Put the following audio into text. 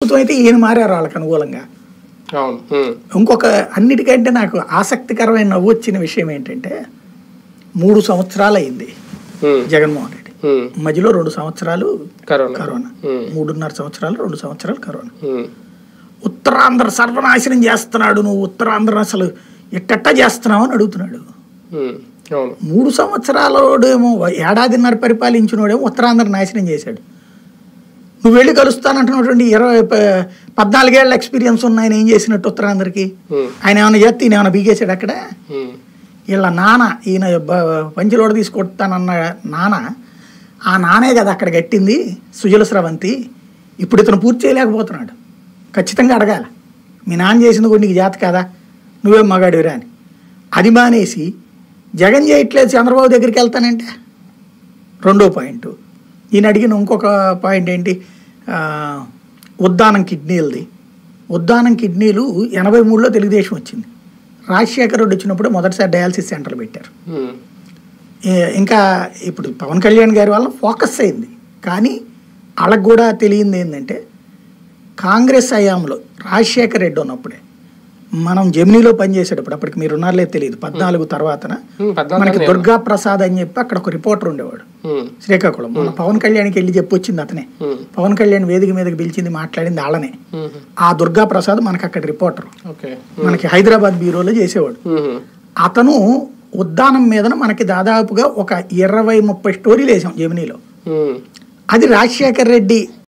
ప్రస్తుతం అయితే ఈయన మారారు వాళ్ళకి అనుకూలంగా అవును ఉమ్, ఇంకొక అన్నిటికంటే నాకు ఆసక్తికరమైన నవ్వు వచ్చిన విషయం ఏంటంటే మూడు సంవత్సరాలు అయింది ఉమ్, జగన్మోహన్ రెడ్డి ఉమ్, మధ్యలో రెండు సంవత్సరాలు కరోనా కరోనా ఉమ్, మూడున్నర సంవత్సరాలు రెండు సంవత్సరాలు కరోనా ఉమ్, ఉత్తరాంధ్ర సర్వనాశనం చేస్తున్నాడు నువ్వు ఉత్తరాంధ్ర అసలు ఎట్టెట్ట చేస్తున్నావు అని అడుగుతున్నాడు ఉమ్, అవును మూడు సంవత్సరాలడేమో ఏడాదిన్నర పరిపాలించినోడేమో ఉత్తరాంధ్ర నాశనం చేశాడు నువ్వు వెళ్ళి కలుస్తానంటున్నటువంటి ఇరవై ప- పద్నాలుగేళ్ల ఎక్స్పీరియన్స్ ఉన్న ఆయన ఏం చేసినట్టు ఉత్తరాంధ్రకి ఉమ్, ఆయన ఏమైనా చేస్తే ఈయన ఏమైనా బీగేశాడు అక్కడ ఉమ్, వీళ్ళ నాన్న ఈయన బ- పంచిలోడ తీసుకొస్తానన్న నాన్న ఆ నానే కదా అక్కడ కట్టింది సుజల స్రవంతి ఇప్పుడు ఇతను పూర్తి చేయలేకపోతున్నాడు ఖచ్చితంగా అడగాల మీ నాన్న చేసింది కూడా నీకు జాత కదా నువ్వేం మగాడివిరా అని అది మానేసి జగన్ చేయట్లేదు చంద్రబాబు దగ్గరికి వెళ్తానంటే రెండో పాయింట్ ఈయన అడిగిన ఇంకొక పాయింట్ ఏంటి ఆ, ఉద్దానం కిడ్నీలది ఉద్దానం కిడ్నీలు ఎనభై మూడులో తెలుగుదేశం వచ్చింది రాజశేఖర రెడ్డి వచ్చినప్పుడు మొదటిసారి డయాలసిస్ సెంటర్లు పెట్టారు ఉమ్, ఏ- ఇంకా ఇప్పుడు పవన్ కళ్యాణ్ గారి వల్ల ఫోకస్ అయింది కానీ వాళ్ళకు కూడా తెలియంది ఏంటంటే కాంగ్రెస్ హయాంలో రాజశేఖర రెడ్డి ఉన్నప్పుడే మనం జమినీలో పనిచేసేటప్పుడు అప్పటికి మీరు ఉన్నారులే తెలియదు పద్నాలుగు తర్వాతన ఉమ్, పద్నాలుగు మనకి నేను. దుర్గా ప్రసాద్ అని చెప్పి అక్కడ ఒక రిపోర్టర్ ఉండేవాడు ఉమ్, శ్రీకాకుళం మన పవన్ కళ్యాణ్కి వెళ్ళి చెప్పొచ్చింది అతనే ఉమ్, పవన్ కళ్యాణ్ వేదిక మీదకి పిలిచింది మాట్లాడింది వాళ్ళనే ఉమ్, ఆ దుర్గా ప్రసాద్ మనకి అక్కడ రిపోర్టర్ ఓకే మనకి హైదరాబాద్ బ్యూరోలో చేసేవాడు ఉమ్, అతను ఉద్దానం మీదన మనకి దాదాపుగా ఒక ఇరవై ముప్పై స్టోరీలు వేసాం జమినీలో ఉమ్, అది రాజశేఖర్ రెడ్డి